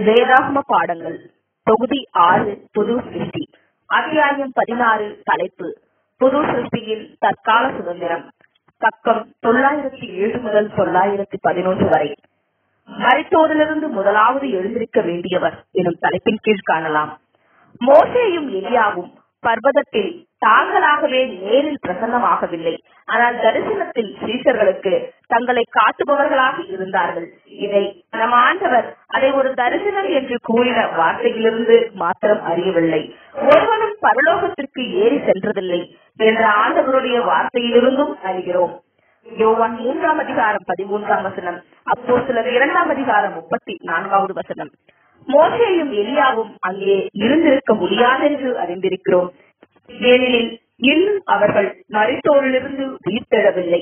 வேதாகம பாடங்கள் தொகுதி ஆறு புது சிருஷ்டி அத்தியாயம் பதினாறு தலைப்பு புது சிருஷ்டியின் தற்கால சுதந்திரம் பக்கம் தொள்ளாயிரத்தி ஏழு முதல் தொள்ளாயிரத்தி பதினொன்று வரை மரித்தோரிலிருந்து முதலாவது எழுந்திருக்க வேண்டியவர் எனும் தலைப்பின் கீழ் காணலாம் மோசேயும் எலியாவும் பர்வதத்தில் தாங்களாகவே நேரில் பிரசன்னமாகவில்லை ஆனால் தரிசனத்தில் சீசர்களுக்கு தங்களை காட்டுபவர்களாக இருந்தார்கள் இதை நம் ஆண்டவர் அதை ஒரு தரிசனம் என்று கூறின வார்த்தையிலிருந்து மாத்திரம் அறியவில்லை ஒருவனும் பரலோகத்திற்கு ஏறி சென்றதில்லை என்ற ஆண்டவருடைய வார்த்தையிலிருந்தும் அறிகிறோம் யோவான் மூன்றாம் அதிகாரம் பதிமூன்றாம் வசனம் அப்போ சிலர் இரண்டாம் அதிகாரம் முப்பத்தி நான்காவது வசனம் மோசேயும் எலியாவும் அங்கே இருந்திருக்க முடியாதென்று அறிந்திருக்கிறோம் ஏனெனில் இன்னும் அவர்கள் மறித்தோரிலிருந்து உயிர்த்தெழவில்லை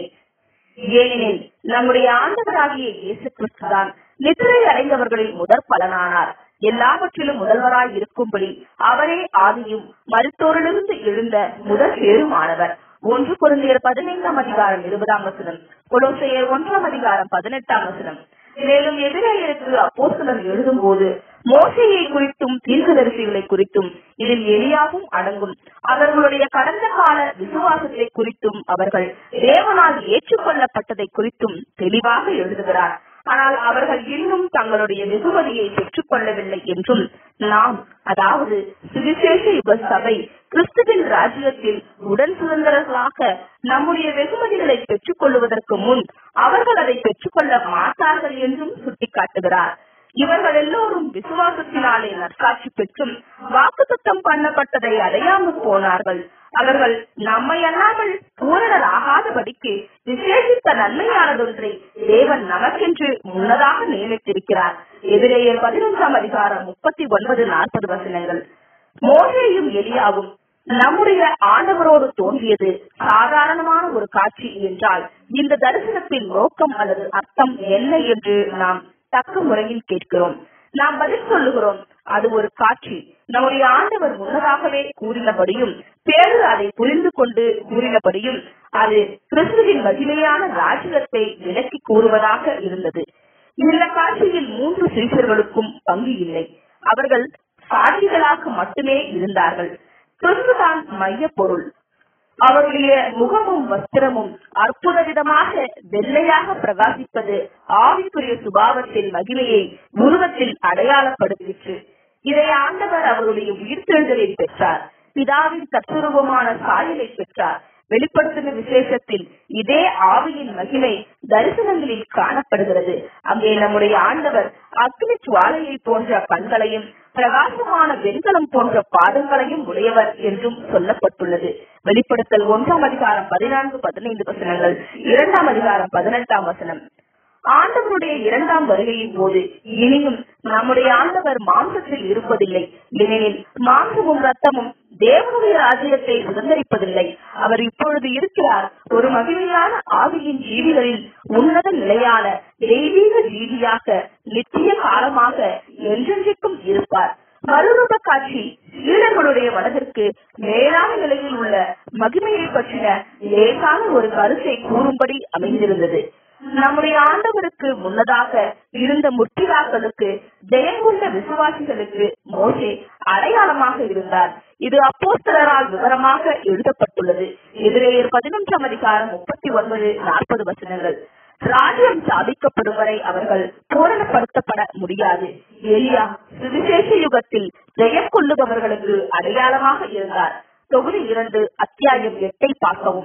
ஏனெனில் நம்முடைய ஆண்டவராகிய இயேசு கிறிஸ்துதான் நித்திரை அடைந்தவர்களில் முதற் பலனானார் எல்லாவற்றிலும் முதல்வராய் இருக்கும்படி அவரே ஆதியும் மருத்துவரிலிருந்து எழுந்த முதல் பேருமானவர் ஒன்று குழந்தையர் பதினைந்தாம் அதிகாரம் இருபதாம் வசனம் கொலோசையர் ஒன்றாம் அதிகாரம் பதினெட்டாம் வசனம் மேலும் எதிரேயருக்கு அப்போஸ்தலர் எழுதும் போது மோசையை குறித்தும் தீர்க்கதரிசிகளை குறித்தும் இதில் எளியாவும் அடங்கும் அவர்களுடைய கடந்த கால விசுவாசத்தை குறித்தும் அவர்கள் தேவனால் ஏற்றுக்கொள்ளப்பட்டதை குறித்தும் தெளிவாக எழுதுகிறார் ஆனால் அவர்கள் இன்னும் தங்களுடைய வெகுமதியை பெற்றுக் கொள்ளவில்லை என்றும் நாம் அதாவது சுவிசேஷ யுக சபை கிறிஸ்துவின் ராஜ்யத்தில் உடன் சுதந்திரர்களாக நம்முடைய வெகுமதிகளை பெற்றுக் கொள்வதற்கு முன் அவர்கள் அதை பெற்றுக்கொள்ள மாட்டார்கள் என்றும் சுட்டிக்காட்டுகிறார் இவர்கள் எல்லோரும் விசுவாசத்தினாலே நற்சாட்சி பெற்றும் வாக்குத்தத்தம் பண்ணப்பட்டதை அடையாமல் போனார்கள் அவர்கள் நம்மை அல்லாமல் பூரணர் ஆகாதபடிக்கு விசேஷித்த நன்மையானதொன்றை தேவன் நமக்கென்று முன்னதாக நியமித்திருக்கிறார் எதிரேயர் பதினொன்றாம் அதிகாரம் முப்பத்தி ஒன்பது நாற்பது வசனங்கள் மோசேயும் எலியாவும் நம்முடைய ஆண்டவரோடு தோன்றியது சாதாரணமான ஒரு காட்சி என்றால் இந்த தரிசனத்தின் நோக்கம் அல்லது அர்த்தம் என்ன என்று நாம் தக்க முறையில் கேட்கிறோம் நாம் பதில் சொல்லுகிறோம் அது ஒரு காட்சி நம்முடைய ஆண்டவர் முன்னதாகவே கூறினபடியும் பேரு அதை புரிந்து கொண்டு கூறினபடியும் அது கிறிஸ்துவின் மகிமையான ராஜ்யத்தை விலக்கி கூறுவதாக இருந்தது இந்த காட்சியில் மூன்று சீசர்களுக்கும் பங்கு இல்லை அவர்கள் சாட்சிகளாக மட்டுமே இருந்தார்கள் கிறிஸ்துதான் மைய பொருள் அவருடைய முகமும் வஸ்திரமும் அற்புத விதமாக வெள்ளையாக பிரகாசிப்பது ஆவிக்குரிய சுபாவத்தின் மகிமையை உருவத்தில் அடையாளப்படுத்திற்று இதை ஆண்டவர் அவருடைய உயிர்த்தெழுதலில் பெற்றார் பிதாவின் தத்துருவமான சாயலை பெற்றார் வெளிப்படுத்தின விசேஷத்தில் இதே ஆவியின் மகிமை தரிசனங்களில் காணப்படுகிறது அங்கே நம்முடைய ஆண்டவர் அக்னி சுவாலையை போன்ற கண்களையும் பிரகாசமான வெண்கலம் போன்ற பாதங்களையும் உடையவர் என்றும் சொல்லப்பட்டுள்ளது வெளிப்படுத்தல் ஒன்றாம் அதிகாரம் பதினான்கு பதினைந்து வசனங்கள் இரண்டாம் அதிகாரம் பதினெட்டாம் வசனம் ஆண்டவருடைய இரண்டாம் வருகையின் போது இனியும் நம்முடைய ஆண்டவர் மாம்சத்தில் இருப்பதில்லை ஏனெனில் மாம்சமும் ரத்தமும் தேவனுடைய ராஜ்யத்தை சுதந்திரிப்பதில்லை அவர் இப்பொழுது இருக்கிறார் ஒரு மகிமையான ஆவியின் ஜீவிகளில் உன்னத நிலையான தெய்வீக ஜீவியாக நித்திய காலமாக என்றென்றைக்கும் இருப்பார் மறுரூப காட்சி சீடர்களுடைய மனதிற்கு மேலான நிலையில் உள்ள மகிமையை பற்றின லேசான ஒரு கருத்தை கூறும்படி அமைந்திருந்தது நம்முடைய ஆண்டவருக்கு முன்னதாக இருந்த முற்றிலாக்களுக்கு ஜெயம் கொண்ட விசுவாசிகளுக்கு மோசே அடையாளமாக இருந்தார் இது அப்போஸ்தலரால் விவரமாக எழுதப்பட்டுள்ளது எதிரேயர் பதினொன்றாம் அதிகாரம் முப்பத்தி ஒன்பது நாற்பது வசனங்கள் ராஜ்யம் சாதிக்கப்படும் வரை அவர்கள் பூரணப்படுத்தப்பட முடியாது எலியா சுவிசேஷ யுகத்தில் ஜெயம் கொள்ளுபவர்களுக்கு அடையாளமாக இருந்தார் தொகுதி இரண்டு அத்தியாயம் எட்டை பார்க்கவும்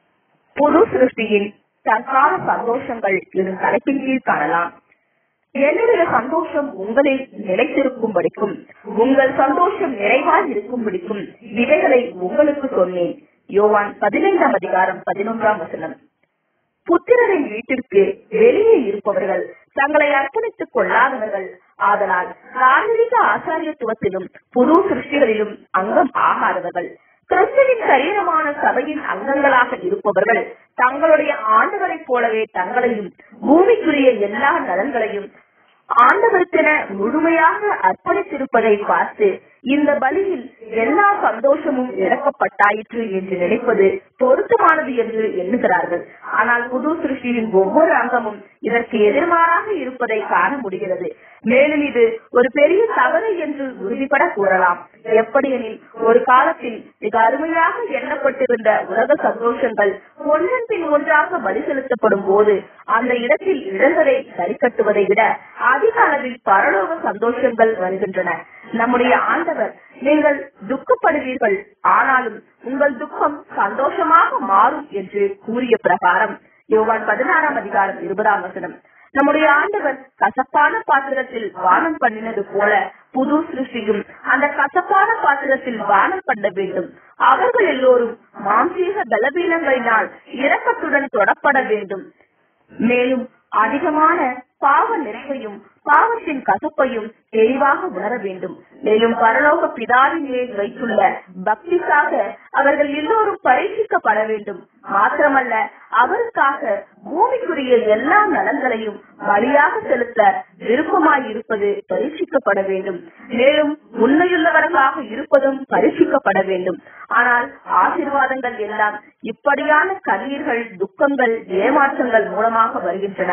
புது சிருஷ்டியின் தற்கால சந்தோஷங்கள் எனும் தலைப்பின் கீழ் காணலாம் என்னுடைய சந்தோஷம் உங்களில் நிலைத்திருக்கும்படிக்கும் உங்கள் சந்தோஷம் நிறைவாய் இருக்கும்படிக்கும் இவைகளை உங்களுக்கு சொன்னேன் யோவான் பதினைந்தாம் அதிகாரம் பதினொன்றாம் வசனம் புத்திரரின் வீட்டிற்கு வெளியே இருப்பவர்கள் தங்களை அர்ப்பணித்துக் கொள்ளாதவர்கள் ஆதலால் ராஜரீக ஆச்சாரியத்துவத்திலும் புது சிருஷ்டிகளிலும் அங்கம் ஆகாதவர்கள் கிறிஸ்துவின் சரீரமான சபையின் அங்கங்களாக இருப்பவர்கள் தங்களுடைய ஆண்டவரைப் போலவே தங்களையும் பூமிக்குரிய எல்லா நலன்களையும் ஆண்டவருக்கென முழுமையாக அர்ப்பணித்திருப்பதை பார்த்து இந்த பலியில் எல்லா சந்தோஷமும் இழக்கப்பட்டாயிற்று என்று நினைப்பது பொருத்தமானது என்று எண்ணுகிறார்கள் ஆனால் புது சிருஷ்டியின் ஒவ்வொரு அங்கமும் இதற்கு எதிர்மாறாக இருப்பதை காண முடிகிறது மேலும் இது ஒரு பெரிய தவறு என்று உறுதிபட கூறலாம் எப்படியெனில் ஒரு காலத்தில் மிக அருமையாக எண்ணப்பட்டிருந்த உலக சந்தோஷங்கள் ஒன்றன் பின் ஒன்றாக பலி செலுத்தப்படும் போது அந்த இடத்தில் இழந்ததை சரிக்கட்டுவதை விட அதிக அளவில் பரலோக சந்தோஷங்கள் வருகின்றன நம்முடைய ஆண்டவர் நீங்கள் துக்கப்படுவீர்கள் ஆனாலும் உங்கள் துக்கம் சந்தோஷமாக மாறும் என்று கூறிய பிரகாரம் யோவான் பதினாறாம் அதிகாரம் இருபதாம் வசனம் நம்முடைய ஆண்டவர் கசப்பான பாத்திரத்தில் வானம் பண்ணினது போல புது சிருஷ்டியும் அந்த கசப்பான பாத்திரத்தில் வானம் பண்ண வேண்டும் அவர்கள் எல்லோரும் மாம்சீக பலவீனங்களினால் இரக்கத்துடன் தொடப்பட வேண்டும் மேலும் அதிகமான பாவ நிறைவையும் பாவத்தின் கசப்பையும் தெளிவாக உணர வேண்டும் மேலும் பரலோக பிதாவின் மேல் வைத்துள்ள பக்திக்காக அவர்கள் எல்லோரும் பரீட்சிக்கப்பட வேண்டும் மாத்திரமல்ல அவருக்காக பூமிக்குரிய எல்லா நலன்களையும் பலியாக செலுத்த விருப்பமாயிருப்பது பரீட்சிக்கப்பட வேண்டும் மேலும் உண்மையுள்ளவர்களாக இருப்பதும் பரீட்சிக்கப்பட வேண்டும் ஆனால் ஆசீர்வாதங்கள் எல்லாம் இப்படியான கண்ணீர்கள் துக்கங்கள் ஏமாற்றங்கள் மூலமாக வருகின்றன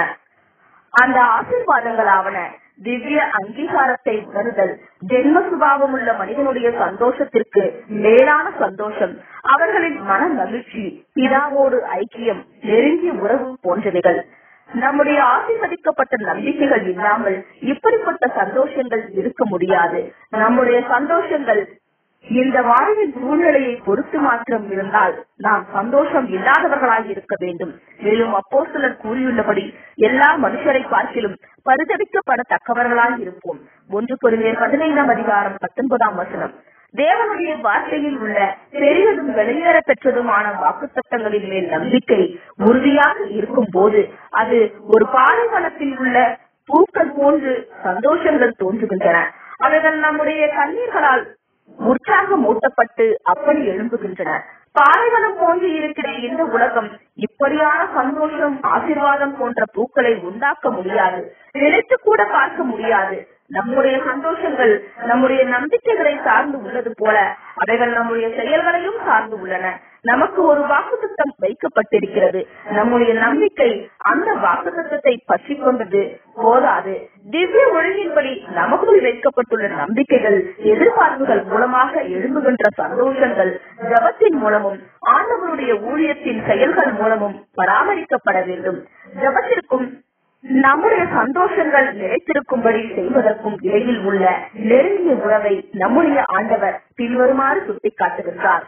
அந்த ஆசீர்வாதங்களாவன திவ்ய அங்கீகாரத்தை உணர்தல் ஜென்ம சுபாவம் உள்ள மனிதனுடைய சந்தோஷத்திற்கு மேலான சந்தோஷம் அவர்களின் மன மகிழ்ச்சி பிதாவோடு ஐக்கியம் நெருங்கிய உறவு போன்றவைகள் நம்முடைய ஆசீர்வதிக்கப்பட்ட நம்பிக்கைகள் இல்லாமல் இப்படிப்பட்ட சந்தோஷங்கள் இருக்க முடியாது நம்முடைய சந்தோஷங்கள் இந்த வாழ்வின் சூழ்நிலையை பொறுத்து மாத்திரம் இருந்தால் நாம் சந்தோஷம் இல்லாதவர்களாய் இருக்க வேண்டும் மேலும் அப்போ சிலர் கூறியுள்ளபடி எல்லா மனுஷரை பார்க்கிலும் பரிதவிக்கப்படத்தக்கவர்களாய் இருப்போம் ஒன்று பொருளியர் பதினைந்தாம் அதிகாரம் பத்தொன்பதாம் வசனம் தேவனுடைய வார்த்தையில் உள்ள பெரியதும் வெளியேற பெற்றதுமான வாக்குத்தத்தங்களின் மேல் நம்பிக்கை உறுதியாக இருக்கும் போது அது ஒரு பாலைவனத்தில் உள்ள பூக்கள் போன்று சந்தோஷங்கள் தோன்றுகின்றன அவைகள் நம்முடைய கண்ணீர்களால் உற்சாகம் ஊட்டப்பட்டு அப்படி எழும்புகின்றன பாலைவனம் போன்று இருக்கிற இந்த உலகம் இப்படியான சந்தோஷம் ஆசீர்வாதம் போன்ற பூக்களை உண்டாக்க முடியாது நினைத்து கூட பார்க்க முடியாது நம்முடைய சந்தோஷங்கள் நம்முடைய நம்பிக்கைகளை சார்ந்து உள்ளது போல அவைகள் நம்முடைய செயல்களையும் சார்ந்து உள்ளன நமக்கு ஒரு வாக்குத்தத்தம் வைக்கப்பட்டிருக்கிறது நம்முடைய நம்பிக்கை அந்த வாக்குத்தத்தத்தை பற்றி கொண்டது போதாது திவ்ய ஒழுங்கின்படி நமக்குள் வைக்கப்பட்டுள்ள நம்பிக்கைகள் எதிர்பார்ப்புகள் மூலமாக எழும்புகின்ற சந்தோஷங்கள் ஜபத்தின் மூலமும் ஆண்டவருடைய ஊழியத்தின் செயல்கள் மூலமும் பராமரிக்கப்பட வேண்டும் ஜபத்திற்கும் நம்முடைய சந்தோஷங்கள் நிலைத்திருக்கும்படி செய்வதற்கும் இடையில் உள்ள நெருங்கிய உறவை நம்முடைய ஆண்டவர் பின்வருமாறு சுட்டிக்காட்டுகின்றார்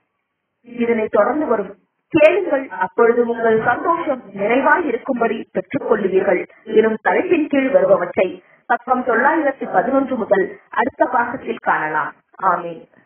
இதனை தொடர்ந்து வரும் கேளுங்கள் அப்பொழுது உங்கள் சந்தோஷம் நிறைவாய் இருக்கும்படி பெற்றுக் கொள்ளுவீர்கள் எனும் தலைப்பின் கீழ் வருபவற்றை பக்கம் தொள்ளாயிரத்தி பதினொன்று முதல் அடுத்த பாகத்தில் காணலாம் ஆமீன்